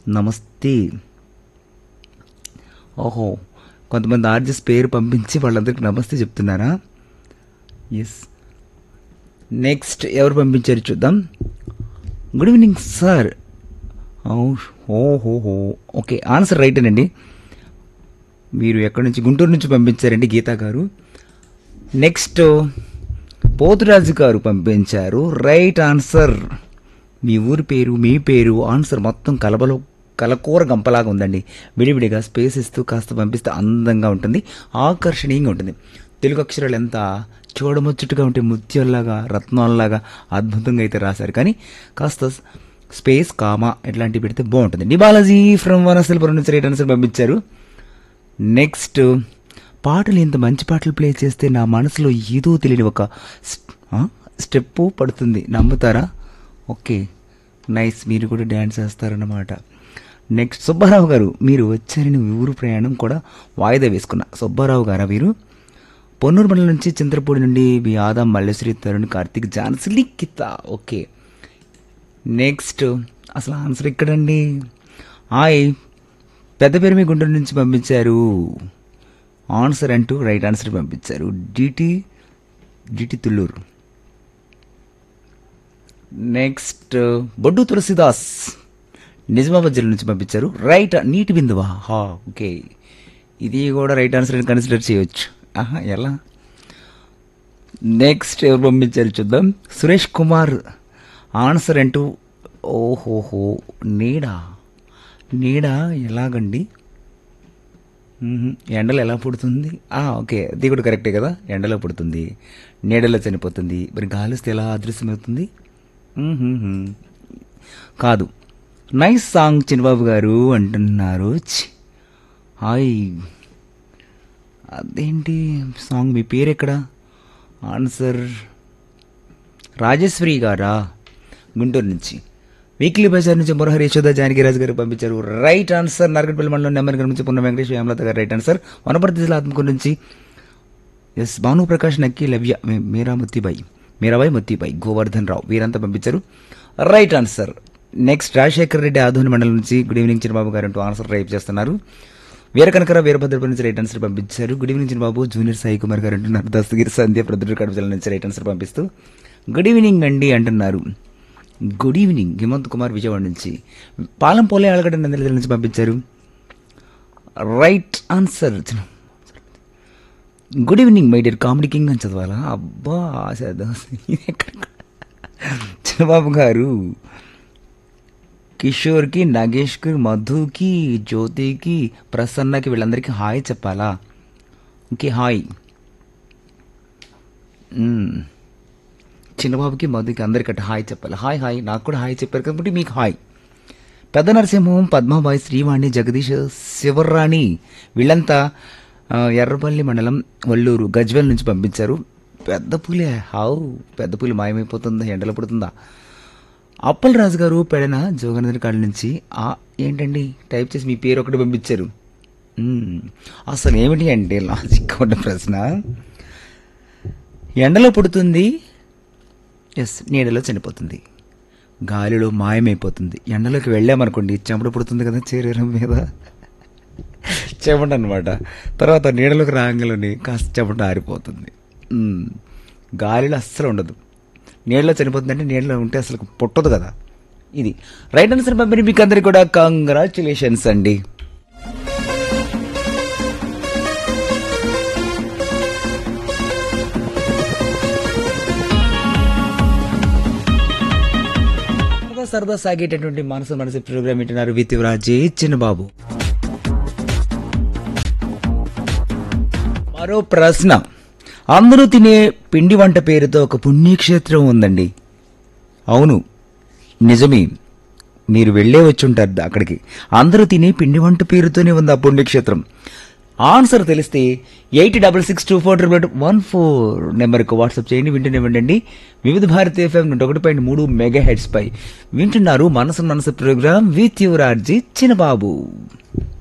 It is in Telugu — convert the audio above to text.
నమస్తే ఓహో కొంతమంది ఆర్జెస్ పేరు పంపించి వాళ్ళందరికీ నమస్తే చెప్తున్నారా ఎస్ నెక్స్ట్ ఎవరు పంపించారు చూద్దాం గుడ్ ఈవినింగ్ సార్ ఓహోహో ఓకే ఆన్సర్ రైట్ అండి మీరు ఎక్కడి నుంచి గుంటూరు నుంచి పంపించారండి గీతా గారు నెక్స్ట్ పోతురాజు గారు పంపించారు రైట్ ఆన్సర్ మీ ఊరి పేరు మీ పేరు ఆన్సర్ మొత్తం కలబలో కలకూర గంపలాగా ఉందండి విడివిడిగా స్పేస్ ఇస్తూ కాస్త పంపిస్తే అందంగా ఉంటుంది ఆకర్షణీయంగా ఉంటుంది తెలుగు అక్షరాలు ఎంత చూడముచ్చటుగా ఉంటే ముత్యాల్లాగా రత్నాల్లాగా అద్భుతంగా అయితే రాశారు కానీ కాస్త స్పేస్ కామా ఇట్లాంటివి పెడితే బాగుంటుంది డి బాలాజీ ఫ్రమ్ వనస్థలపురం నుంచి రైట్ ఆన్సర్ పంపించారు నెక్స్ట్ పాటలు ఇంత మంచి పాటలు ప్లే చేస్తే నా మనసులో ఏదో తెలియని ఒక స్టెప్పు పడుతుంది నమ్ముతారా ఓకే నైస్ మీరు కూడా డ్యాన్స్ వేస్తారన్నమాట నెక్స్ట్ సుబ్బారావు గారు మీరు వచ్చారని ఊరు ప్రయాణం కూడా వాయిదా వేసుకున్నా సుబ్బారావు గారా వీరు పొన్నూరు మండలం నుంచి చింతలపూడి నుండి మీ ఆదాం మల్లేశ్వరి తరుణ్ కార్తీక్ జాన్సీ లిఖిత ఓకే నెక్స్ట్ అసలు ఆన్సర్ ఎక్కడండి హాయ్ పెద్ద పేరు మీ గుంటూరు నుంచి పంపించారు ఆన్సర్ అంటూ రైట్ ఆన్సర్ పంపించారు డిటి డిటి తుల్లూరు నెక్స్ట్ బొడ్డు తులసిదాస్ నిజామాబాద్ జిల్లా నుంచి పంపించారు రైట్ నీటి బిందువా హా ఓకే ఇది కూడా రైట్ ఆన్సర్ అని కన్సిడర్ చేయొచ్చు ఆహా ఎలా నెక్స్ట్ ఎవరు పంపించారు చూద్దాం సురేష్ కుమార్ ఆన్సర్ అంటూ ఓహోహో నీడా నీడ ఎలాగండి మ్మ్. ఎండలో ఎలా పుడుతుంది ఆ, ఓకే అది కూడా కరెక్టే కదా ఎండలో పుడుతుంది నీడలో చనిపోతుంది మరి గాలిస్తే ఎలా అదృశ్యమవుతుంది మ్మ్. కాదు నైస్ సాంగ్ చిన్నబాబు గారు అంటున్నారు ఛ్. హాయ్ అదేంటి సాంగ్ మీ పేరు ఎక్కడ ఆన్సర్ రాజేశ్వరి గారా గుంటూరు నుంచి వీక్లీ బజార్ నుంచి మురహరి యశోద జానకిరాజు గారు పంపించారు రైట్ ఆన్సర్ నరకట్పల్లి మండలం నెమ్మరి నుంచి పున్న వెంకటేష్ హేమలత గారు రైట్ ఆన్సర్ వనపర్తి జిల్లా ఆత్మకూరు నుంచి ఎస్ భాను ప్రకాష్ నక్కి లవ్య మే- మీరా ముత్తిబాయి మీరాబాయి ముత్తిబాయి గోవర్ధన్ రావు వీరంతా పంపించారు right answer next Rajasekhar Reddy Adoni మండలం నుంచి గుడ్ ఈవినింగ్ చిన్నబాబు గారు అంటూ ఆన్సర్ రైప్ చేస్తున్నారు వీరకనకర వీరభద్రపురం నుంచి రైట్ ఆన్సర్ పంపించారు good evening Chinnababu junior Sai Kumar గారు అంటున్నారు దస్తగిరి సంధ్య ప్రొద్దుటూరు కడప జిల్లా నుంచి రైట్ ఆన్సర్ పంపిస్తూ గుడ్ ఈవినింగ్ అండి అంటున్నారు గుడ్ ఈవినింగ్ హిమంత్ కుమార్ విజయవాడ నుంచి పాలం పోలే ఆలగడ్డ నందల జిల్లా నుంచి పంపించారు right answer good evening my dear comedy king అని చదవాలా అబ్బా చదువు ఇది ఎక్కడ చిన్నబాబు గారు కిషోర్కి నగేష్కి మధుకి జ్యోతికి ప్రసన్నకి వీళ్ళందరికీ హాయ్ చెప్పాలా ఓకే హాయ్ మ్మ్. చిన్నబాబుకి మధుకి అందరికట్ట హాయ్ చెప్పాలి హాయ్ హాయ్ నాకు కూడా హాయ్ చెప్పారు కాబట్టి మీకు హాయ్ పెద్ద నరసింహం పద్మాబాయి శ్రీవాణి జగదీష్ శివరాణి వీళ్ళంతా ఆ, ఎర్రపల్లి మండలం వల్లూరు గజ్వెల్ నుంచి పంపించారు పెద్ద పులి హావ్ పెద్ద పులి మాయమైపోతుందా ఎండలో పుడుతుందా అప్పలరాజు గారు పెడన జోగనందరి కాళ్ళ నుంచి ఆ ఏంటండి టైప్ చేసి మీ పేరు ఒకటి పంపించారు మ్మ్. అసలు ఏమిటి అంటే లాజిక్ ఉన్న ప్రశ్న ఎండలో పుడుతుంది ఎస్ నీడలో చనిపోతుంది గాలిలో మాయమైపోతుంది ఎండలోకి వెళ్ళామనుకోండి చెమట పుడుతుంది కదా శరీరం మీద చెమట అనమాట తర్వాత నీడలోకి రాగంలోని కాస్త చెమట ఆరిపోతుంది మ్మ్. గాలిలో అస్సలు ఉండదు నీడలో చనిపోతుందంటే నీడలో ఉంటే అసలు పుట్టదు కదా ఇది రైట్ ఆన్సర్ పంపిణీ మీకు అందరికి కూడా కంగ్రాచులేషన్స్ అండి సరదా సరదా సాగేటటువంటి మనసు మనసు ప్రోగ్రామ్ వింటున్నారు విత్ రాజే చిన్నబాబు మరో ప్రశ్న అందరూ తినే పిండి వంట పేరుతో ఒక పుణ్యక్షేత్రం ఉందండి అవును నిజమే మీరు వెళ్ళే వచ్చుంటారు అక్కడికి అందరూ తినే పిండి వంట పేరుతోనే ఉంది ఆ పుణ్యక్షేత్రం ఆన్సర్ తెలిస్తే eight double six two four triple one four నెంబర్కి వాట్సాప్ చేయండి వింటూనే వివిధ భారతి ఎఫ్ఎం నూట ఒకటి పాయింట్ మూడు మెగా హెడ్స్ పై వింటున్నారు మనసు మనసు program with your RJ Chinnababu